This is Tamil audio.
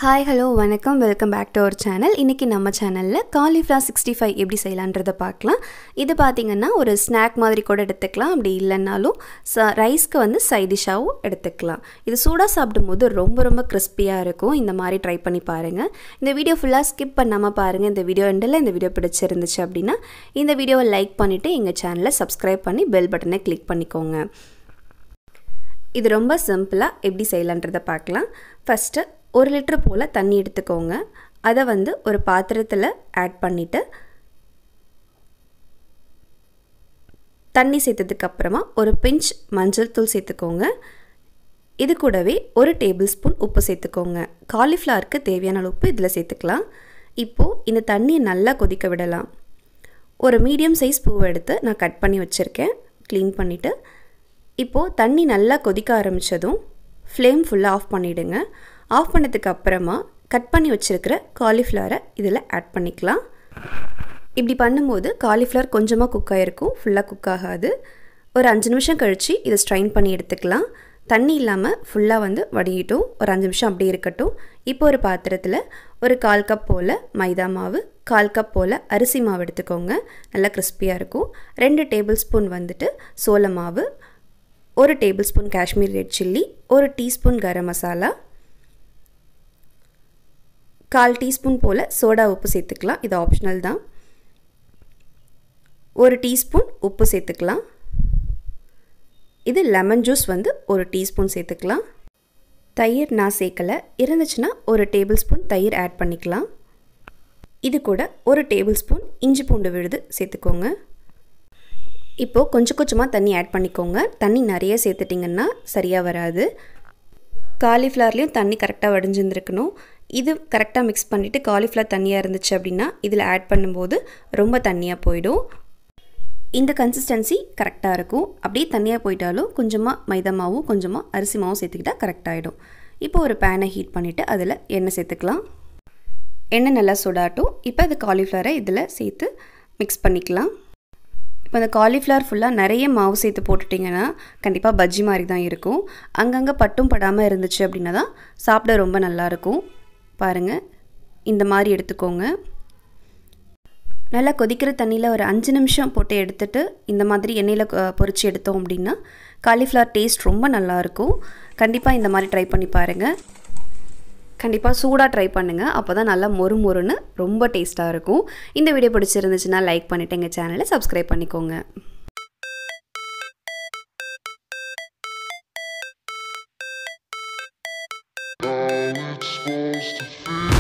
ஹாய் ஹலோ வணக்கம் welcome back to our channel இன்றைக்கி நம்ம சேனலில் காலிஃப்ளவர் சிக்ஸ்டி ஃபைவ் எப்படி செய்யலான்றதை பார்க்கலாம் இது பார்த்திங்கன்னா ஒரு ஸ்நாக் மாதிரி கூட எடுத்துக்கலாம் அப்படி இல்லைன்னாலும் ச ரைஸ்க்கு வந்து சைட் டிஷ்ஷாகவும் எடுத்துக்கலாம் இது சூடாக சாப்பிடும்போது ரொம்ப ரொம்ப கிறிஸ்பியாக இருக்கும் இந்த மாதிரி ட்ரை பண்ணி பாருங்கள் இந்த வீடியோ ஃபுல்லாக ஸ்கிப் பண்ணாமல் பாருங்கள் இந்த வீடியோ எண்டில் இந்த வீடியோ பிடிச்சிருந்துச்சு அப்படின்னா இந்த வீடியோவை லைக் பண்ணிவிட்டு எங்கள் சேனலை சப்ஸ்கிரைப் பண்ணி பெல் பட்டனை கிளிக் பண்ணிக்கோங்க இது ரொம்ப சிம்பிளாக எப்படி செய்யலான்றதை பார்க்கலாம் ஃபஸ்ட்டு ஒரு லிட்டர் போல் தண்ணி எடுத்துக்கோங்க அதை வந்து ஒரு பாத்திரத்தில் ஆட் பண்ணிவிட்டு தண்ணி சேர்த்ததுக்கப்புறமா ஒரு பிஞ்ச் மஞ்சள் தூள் சேர்த்துக்கோங்க இது கூடவே ஒரு டேபிள் ஸ்பூன் உப்பு சேர்த்துக்கோங்க காலிஃப்ளவருக்கு தேவையான அளவு உப்பு இதில் சேர்த்துக்கலாம் இப்போது இந்த தண்ணியை நல்லா கொதிக்க விடலாம் ஒரு மீடியம் சைஸ் பூவை எடுத்து நான் கட் பண்ணி வச்சுருக்கேன் க்ளீன் பண்ணிவிட்டு இப்போது தண்ணி நல்லா கொதிக்க ஆரம்பித்ததும் ஃப்ளேம் ஃபுல்லாக ஆஃப் பண்ணிவிடுங்க ஆஃப் பண்ணதுக்கு அப்புறமா கட் பண்ணி வச்சுருக்கிற காலிஃப்ளவரை இதில் ஆட் பண்ணிக்கலாம் இப்படி பண்ணும்போது காலிஃப்ளவர் கொஞ்சமாக குக் ஆகிருக்கும் ஃபுல்லாக குக் ஆகாது ஒரு அஞ்சு நிமிஷம் கழித்து இதை ஸ்ட்ரைன் பண்ணி எடுத்துக்கலாம் தண்ணி இல்லாமல் ஃபுல்லாக வந்து வடிகிட்டும் ஒரு அஞ்சு நிமிஷம் அப்படியே இருக்கட்டும் இப்போ ஒரு பாத்திரத்தில் ஒரு கால் கப் போல் மைதா மாவு கால் கப் போல் அரிசி மாவு எடுத்துக்கோங்க நல்லா கிறிஸ்பியாக இருக்கும் ரெண்டு டேபிள் ஸ்பூன் வந்துட்டு சோள மாவு ஒரு table spoon Kashmir red chilli ஒரு டீஸ்பூன் கரம் மசாலா கால் டீஸ்பூன் போல் சோடா உப்பு சேர்த்துக்கலாம் இது ஆப்ஷனல் தான் ஒரு டீஸ்பூன் உப்பு சேர்த்துக்கலாம் இது லெமன் ஜூஸ் வந்து ஒரு டீஸ்பூன் சேர்த்துக்கலாம் தயிர் நான் சேர்க்கலை இருந்துச்சுன்னா ஒரு டேபிள் ஸ்பூன் தயிர் ஆட் பண்ணிக்கலாம் இது கூட ஒரு டேபிள் ஸ்பூன் இஞ்சி பூண்டு விழுது சேர்த்துக்கோங்க இப்போது கொஞ்சம் கொஞ்சமாக தண்ணி ஆட் பண்ணிக்கோங்க தண்ணி நிறைய சேர்த்துட்டிங்கன்னா சரியாக வராது காலிஃப்ளவர்லேயும் தண்ணி கரெக்டாக வடிஞ்சிருந்துருக்கணும் இது கரெக்டாக மிக்ஸ் பண்ணிவிட்டு காலிஃப்ளவர் தண்ணியாக இருந்துச்சு அப்படின்னா இதில் ஆட் பண்ணும்போது ரொம்ப தண்ணியாக போயிடும் இந்த கன்சிஸ்டன்சி கரெக்டாக இருக்கும் அப்படியே தண்ணியாக போயிட்டாலும் கொஞ்சமாக மைதா மாவும் கொஞ்சமாக அரிசி மாவும் சேர்த்துக்கிட்டால் கரெக்டாகிடும் இப்போ ஒரு பேனை ஹீட் பண்ணிவிட்டு அதில் எண்ணெய் சேர்த்துக்கலாம் எண்ணெய் நல்லா சுடாட்டும் இப்போ அது காலிஃப்ளவரை இதில் சேர்த்து மிக்ஸ் பண்ணிக்கலாம் இப்போ அந்த காலிஃப்ளவர் ஃபுல்லாக நிறைய மாவு சேர்த்து போட்டுட்டிங்கன்னா கண்டிப்பாக பஜ்ஜி மாதிரி தான் இருக்கும் அங்கங்கே பட்டும் படாமல் இருந்துச்சு அப்படின்னா தான் சாப்பிட ரொம்ப நல்லாயிருக்கும் பாருங்கள் இந்த மாதிரி எடுத்துக்கோங்க நல்லா கொதிக்கிற தண்ணியில் ஒரு அஞ்சு நிமிஷம் போட்டு எடுத்துகிட்டு இந்த மாதிரி எண்ணெயில் பொறிச்சு எடுத்தோம் அப்படின்னா காலிஃப்ளவர் டேஸ்ட் ரொம்ப நல்லாயிருக்கும் கண்டிப்பாக இந்த மாதிரி ட்ரை பண்ணி பாருங்கள் கண்டிப்பாக சூடாக ட்ரை பண்ணுங்கள் அப்போ தான் நல்லா மொறு மொறுன்னு ரொம்ப டேஸ்ட்டாக இருக்கும் இந்த வீடியோ பிடிச்சிருந்துச்சுன்னா லைக் பண்ணிவிட்டு எங்கள் சேனலை சப்ஸ்கிரைப் பண்ணிக்கோங்க How it's supposed to feel